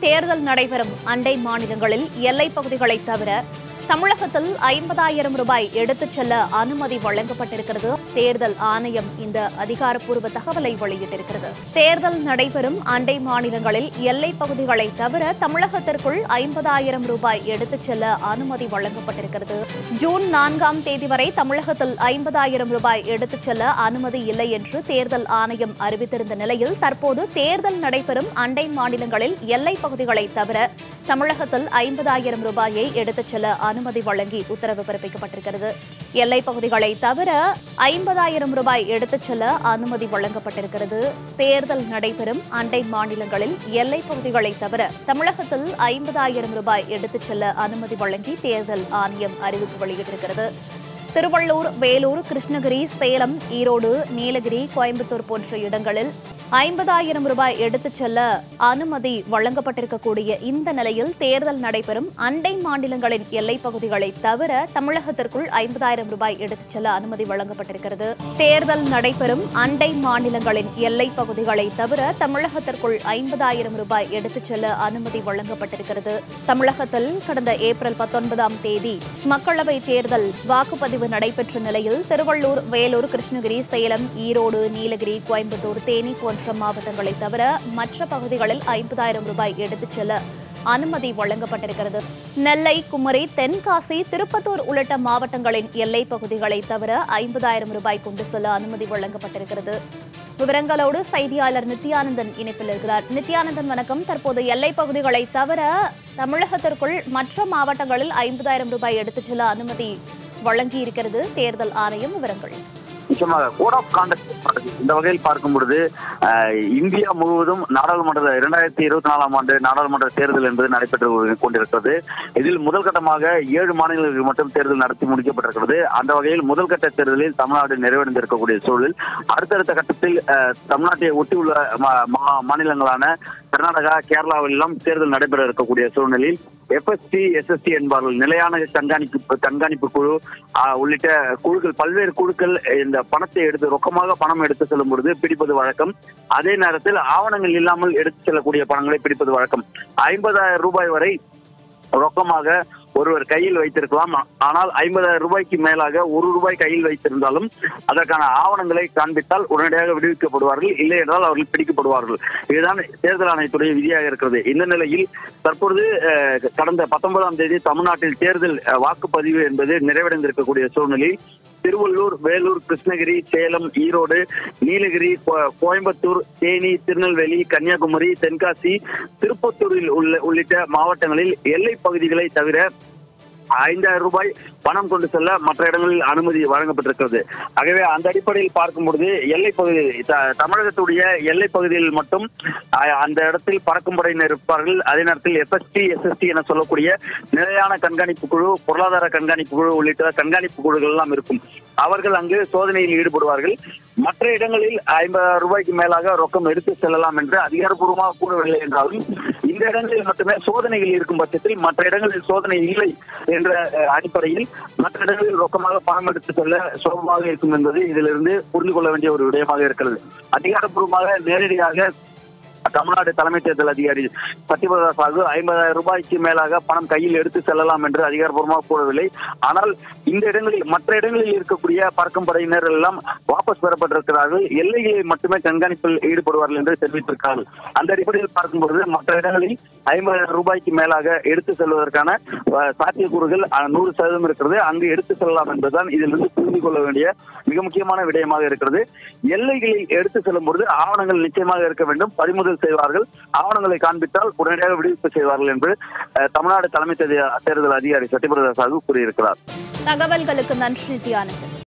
தேர்தல் நடைபெறும் அண்டை மாநிலங்களில் எல்லைப் பகுதிகளை தவிர தமிழகத்தில் ஐம்பதாயிரம் ரூபாய் எடுத்துச் செல்ல அனுமதி வழங்கப்பட்டிருக்கிறது தேர்தல் ஆணையம் இந்த அதிகாரப்பூர்வ தகவலை வெளியிட்டிருக்கிறது தேர்தல் நடைபெறும் அண்டை மாநிலங்களில் எல்லைப் பகுதிகளை தவிர தமிழகத்திற்குள் ஐம்பதாயிரம் ரூபாய் எடுத்துச் செல்ல அனுமதி வழங்கப்பட்டிருக்கிறது ஜூன் நான்காம் தேதி வரை தமிழகத்தில் ஐம்பதாயிரம் ரூபாய் எடுத்துச் செல்ல அனுமதி இல்லை என்று தேர்தல் ஆணையம் அறிவித்திருந்த நிலையில் தற்போது தேர்தல் நடைபெறும் அண்டை மாநிலங்களில் எல்லைப் பகுதிகளை தவிர தமிழகத்தில் ஐம்பதாயிரம் ரூபாயை எடுத்துச் செல்ல அனுமதி வழங்கி உத்தரவு பிறப்பிக்கப்பட்டிருக்கிறது எல்லைப் பகுதிகளை தவிர ஐம்பதாயிரம் ரூபாய் எடுத்துச் செல்ல அனுமதி வழங்கப்பட்டிருக்கிறது தேர்தல் நடைபெறும் அண்டை மாநிலங்களில் எல்லைப் பகுதிகளை தவிர தமிழகத்தில் ஐம்பதாயிரம் ரூபாய் எடுத்துச் செல்ல அனுமதி வழங்கி தேர்தல் ஆணையம் அறிவிப்பு வெளியிட்டிருக்கிறது திருவள்ளூர் வேலூர் கிருஷ்ணகிரி சேலம் ஈரோடு நீலகிரி கோயம்புத்தூர் போன்ற இடங்களில் ஐம்பதாயிரம் ரூபாய் எடுத்துச் செல்ல அனுமதி வழங்கப்பட்டிருக்கக்கூடிய இந்த நிலையில் தேர்தல் நடைபெறும் அண்டை மாநிலங்களின் எல்லைப் பகுதிகளை தவிர தமிழகத்திற்குள் ஐம்பதாயிரம் ரூபாய் எடுத்துச் செல்ல அனுமதி வழங்கப்பட்டிருக்கிறது தேர்தல் நடைபெறும் அண்டை மாநிலங்களின் எல்லைப் பகுதிகளை தவிர தமிழகத்திற்குள் ஐம்பதாயிரம் ரூபாய் எடுத்துச் செல்ல அனுமதி வழங்கப்பட்டிருக்கிறது தமிழகத்தில் கடந்த ஏப்ரல் பத்தொன்பதாம் தேதி மக்களவைத் தேர்தல் வாக்குப்பதிவு நடைபெற்ற நிலையில் திருவள்ளூர் வேலூர் கிருஷ்ணகிரி சேலம் ஈரோடு நீலகிரி கோயம்புத்தூர் தேனி போன்ற மாவட்டங்களை தவிர மற்ற பகுதிகளில் ஐம்பதாயிரம் ரூபாய் எடுத்துச் செல்ல அனுமதி வழங்கப்பட்டிருக்கிறது நெல்லை குமரி தென்காசி திருப்பத்தூர் உள்ளிட்ட மாவட்டங்களின் எல்லைப் பகுதிகளை தவிர ஐம்பதாயிரம் ரூபாய் கொண்டு செல்ல அனுமதி வழங்கப்பட்டிருக்கிறது விவரங்களோடு செய்தியாளர் நித்யானந்தன் இணைப்பில் இருக்கிறார் நித்யானந்தன் வணக்கம் தற்போது எல்லைப் பகுதிகளை தவிர தமிழகத்திற்குள் மற்ற மாவட்டங்களில் ஐம்பதாயிரம் ரூபாய் எடுத்துச் செல்ல அனுமதி வழங்கி இருக்கிறது தேர்தல் ஆணையம் விவரங்கள் நிச்சயமாக கோட் ஆஃப் கான்டக்ட் இந்த வகையில் பார்க்கும் பொழுது அஹ், இந்தியா முழுவதும் நாடாளுமன்ற இரண்டாயிரத்தி இருபத்தி நாலாம் ஆண்டு நாடாளுமன்ற தேர்தல் என்பது நடைபெற்று கொண்டிருக்கிறது இதில் முதல் கட்டமாக ஏழு மாநிலங்களுக்கு மட்டும் தேர்தல் நடத்தி முடிக்கப்பட்டிருக்கிறது அந்த வகையில் முதல் கட்ட தேர்தலில் தமிழ்நாடு நிறைவடைந்திருக்கக்கூடிய சூழலில் அடுத்தடுத்த கட்டத்தில் அஹ், தமிழ்நாட்டை ஒட்டியுள்ள மா- மா- மாநிலங்களான கர்நாடகா கேரளாவிலெல்லாம் தேர்தல் நடைபெற இருக்கக்கூடிய சூழ்நிலையில் எஃப்எஸ்டி எஸ்எஸ்டி என்பார்கள் நிலையான கண்காணிப்பு கண்காணிப்பு குழு ஆஹ், உள்ளிட்ட குழுக்கள் பல்வேறு குழுக்கள் இந்த பணத்தை எடுத்து ரொக்கமாக பணம் எடுத்து செல்லும் பொழுது பிடிப்பது வழக்கம் அதே நேரத்தில் ஆவணங்கள் இல்லாமல் எடுத்து செல்லக்கூடிய பணங்களை பிடிப்பது வழக்கம் ஐம்பதாயிரம் ரூபாய் வரை ரொக்கமாக ஒருவர் கையில் வைத்திருக்கலாம் ஆனால் ஐம்பதாயிரம் ரூபாய்க்கு மேலாக ஒரு ரூபாய் கையில் வைத்திருந்தாலும் அதற்கான ஆவணங்களை காண்பித்தால் உடனடியாக விடுவிக்கப்படுவார்கள் இல்லை என்றால் அவர்கள் பிடிக்கப்படுவார்கள் இதுதான் தேர்தல் ஆணையத்துடைய விதியாக இருக்கிறது இந்த நிலையில் தற்பொழுது அஹ், கடந்த பத்தொன்பதாம் தேதி தமிழ்நாட்டில் தேர்தல் அஹ், வாக்குப்பதிவு என்பது நிறைவடைந்திருக்கக்கூடிய சூழ்நிலை திருவள்ளூர் வேலூர் கிருஷ்ணகிரி சேலம் ஈரோடு நீலகிரி கோ- கோயம்புத்தூர் தேனி திருநெல்வேலி கன்னியாகுமரி தென்காசி திருப்பத்தூரில் உள்ள உள்ளிட்ட மாவட்டங்களில் எல்லை பகுதிகளை தவிர ஐந்தாயிரம் ரூபாய் பணம் கொண்டு செல்ல மற்ற இடங்களில் அனுமதி வழங்கப்பட்டிருக்கிறது ஆகவே அந்த அடிப்படையில் பார்க்கும் பொழுது எல்லை பகுதி த- தமிழகத்துடைய எல்லை பகுதியில் மட்டும் அஹ், அந்த இடத்தில் பறக்கும் படையினர் இருப்பார்கள் அதே நேரத்தில் எஸ்எஸ்டி எஸ்எஸ்டி என சொல்லக்கூடிய நிலையான கண்காணிப்பு குழு பொருளாதார கண்காணிப்பு குழு உள்ளிட்ட கண்காணிப்பு குழுக்கள் எல்லாம் இருக்கும் அவர்கள் அங்கு சோதனையில் ஈடுபடுவார்கள் மற்ற இடங்களில் ஐம்பதாயிரம் ரூபாய்க்கு மேலாக ரொக்கம் எடுத்து செல்லலாம் என்று அதிகாரப்பூர்வமாக கூறவில்லை என்றாலும் இந்த இடங்களில் மட்டுமே சோதனைகள் இருக்கும் பட்சத்தில் மற்ற இடங்களில் சோதனை இல்லை என்ற அஹ், அடிப்படையில் மற்ற இடங்களில் ரொக்கமாக பணம் எடுத்து செல்ல சுலபமாக இருக்கும் என்பது இதிலிருந்து புரிந்து கொள்ள வேண்டிய ஒரு விடயமாக இருக்கிறது அதிகாரப்பூர்வமாக நேரடியாக தமிழ்நாடு தலைமை தேர்தல் அதிகாரி சத்யபிரதா சாகு ஐம்பதாயிரம் ரூபாய்க்கு மேலாக பணம் கையில் எடுத்து செல்லலாம் என்று அதிகாரப்பூர்வமாக கூறவில்லை ஆனால் இந்த இடங்களில் மற்ற இடங்களில் இருக்கக்கூடிய பறக்கும் படையினர் எல்லாம் வாபஸ் பெறப்பட்டிருக்கிறார்கள் எல்லைகளில் மட்டுமே கண்காணிப்பில் ஈடுபடுவார்கள் என்று தெரிவித்திருக்கிறார்கள் அந்த அடிப்படையில் பார்க்கும்பொழுது மற்ற இடங்களில் ஐம்பதாயிரம் ரூபாய்க்கு மேலாக எடுத்து செல்வதற்கான அஹ், சாத்தியக்கூறுகள் அஹ், நூறு சதவீதம் இருக்கிறது அங்கு எடுத்து செல்லலாம் என்பதுதான் இதிலிருந்து புரிந்து கொள்ள வேண்டிய மிக முக்கியமான விடயமாக இருக்கிறது எல்லைகளில் எடுத்து செல்லும் பொழுது ஆவணங்கள் நிச்சயமாக இருக்க வேண்டும் பறிமுதல் செய்வார்கள் ஆவணங்களை காண்பித்தால் உடனடியாக விடுவிப்பு செய்வார்கள் என்று அஹ், தமிழ்நாடு தலைமை தேர்தல் தேர்தல் அதிகாரி சத்யபிரதா சாகு கூறியிருக்கிறார் தகவல்களுக்கு நன்றி நித்யானந்தன்